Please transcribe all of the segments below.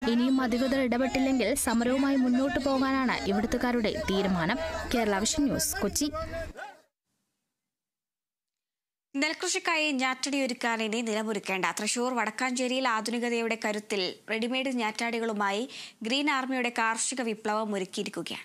ഇനിയും അധികൃതർ ഇടപെട്ടില്ലെങ്കിൽ സമരവുമായി മുന്നോട്ടു പോകാനാണ് ഇവിടുത്തുകാരുടെ തീരുമാനം കേരള വിഷൻ ന്യൂസ് കൊച്ചി നെൽകൃഷിക്കായി ഞാറ്റടിയൊരുക്കാൻ ഇനി നിലമൊരുക്കേണ്ട തൃശൂർ വടക്കാഞ്ചേരിയിൽ ആധുനികതയുടെ കരുത്തിൽ റെഡിമെയ്ഡ് ഞാറ്റാടികളുമായി ഗ്രീൻ ആർമിയുടെ കാർഷിക വിപ്ലവം ഒരുക്കിയിരിക്കുകയാണ്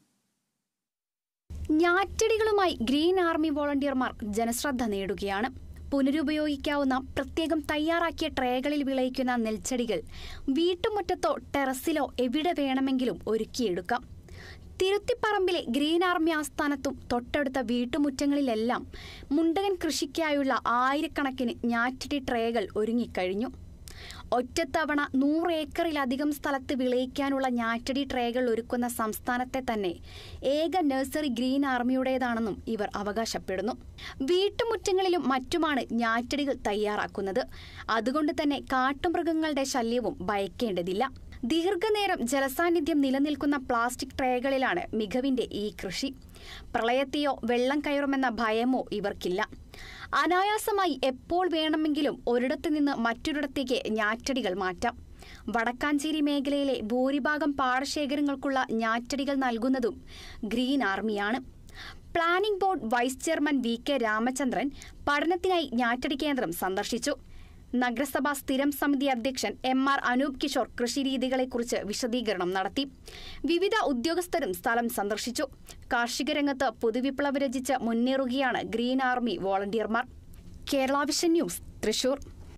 ഞാറ്റടികളുമായി ഗ്രീൻ ആർമി വോളണ്ടിയർമാർ ജനശ്രദ്ധ നേടുകയാണ് പുനരുപയോഗിക്കാവുന്ന പ്രത്യേകം തയ്യാറാക്കിയ ട്രേകളിൽ വിളയിക്കുന്ന നെൽച്ചെടികൾ വീട്ടുമുറ്റത്തോ ടെറസിലോ എവിടെ വേണമെങ്കിലും ഒരുക്കിയെടുക്കാം തിരുത്തിപ്പറമ്പിലെ ഗ്രീൻ ആർമി ആസ്ഥാനത്തും തൊട്ടടുത്ത വീട്ടുമുറ്റങ്ങളിലെല്ലാം മുണ്ടകൻ കൃഷിക്കായുള്ള ആയിരക്കണക്കിന് ഞാറ്റടി ട്രേകൾ ഒരുങ്ങിക്കഴിഞ്ഞു ഒറ്റത്തവണ നൂറ് ഏക്കറിലധികം സ്ഥലത്ത് വിളയിക്കാനുള്ള ഞാറ്റടി ട്രേകൾ ഒരുക്കുന്ന സംസ്ഥാനത്തെ തന്നെ ഏക നഴ്സറി ഗ്രീൻ ആർമിയുടേതാണെന്നും ഇവർ അവകാശപ്പെടുന്നു വീട്ടുമുറ്റങ്ങളിലും മറ്റുമാണ് ഞാറ്റടികൾ തയ്യാറാക്കുന്നത് അതുകൊണ്ട് തന്നെ കാട്ടുമൃഗങ്ങളുടെ ശല്യവും ഭയക്കേണ്ടതില്ല ദീർഘനേരം ജലസാന്നിധ്യം നിലനിൽക്കുന്ന പ്ലാസ്റ്റിക് ട്രേകളിലാണ് മികവിന്റെ ഈ കൃഷി പ്രളയത്തെയോ വെള്ളം കയറുമെന്ന ഭയമോ ഇവർക്കില്ല അനായാസമായി എപ്പോൾ വേണമെങ്കിലും ഒരിടത്തു നിന്ന് മറ്റൊരിടത്തേക്ക് ഞാറ്റടികൾ മാറ്റാം വടക്കാഞ്ചേരി മേഖലയിലെ ഭൂരിഭാഗം പാടശേഖരങ്ങൾക്കുള്ള ഞാറ്റടികൾ നൽകുന്നതും ഗ്രീൻ ആർമിയാണ് planning board vice chairman V K Ramachandran പഠനത്തിനായി ഞാറ്റടി കേന്ദ്രം സന്ദർശിച്ചു നഗരസഭാ സ്ഥിരം സമിതി അധ്യക്ഷൻ എം ആർ അനൂപ് കിഷോർ കൃഷിരീതികളെക്കുറിച്ച് വിശദീകരണം നടത്തി വിവിധ ഉദ്യോഗസ്ഥരും സ്ഥലം സന്ദർശിച്ചു കാർഷിക രംഗത്ത് പുതുവിപ്ലവ രചിച്ച് മുന്നേറുകയാണ് ഗ്രീൻ ആർമി വോളണ്ടിയർമാർ കേരള വിഷൻ ന്യൂസ് തൃശൂർ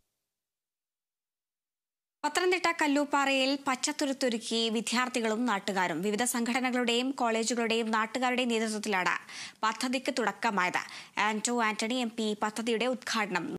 പത്തനംതിട്ട കല്ലൂപ്പാറയിൽ പച്ചത്തുരുത്തൊരുക്കി വിദ്യാർത്ഥികളും നാട്ടുകാരും വിവിധ സംഘടനകളുടെയും കോളേജുകളുടെയും നാട്ടുകാരുടെയും നേതൃത്വത്തിലാണ് പദ്ധതിക്ക് തുടക്കമായത് ആന്റോ ആന്റണി എം പി പദ്ധതിയുടെ ഉദ്ഘാടനം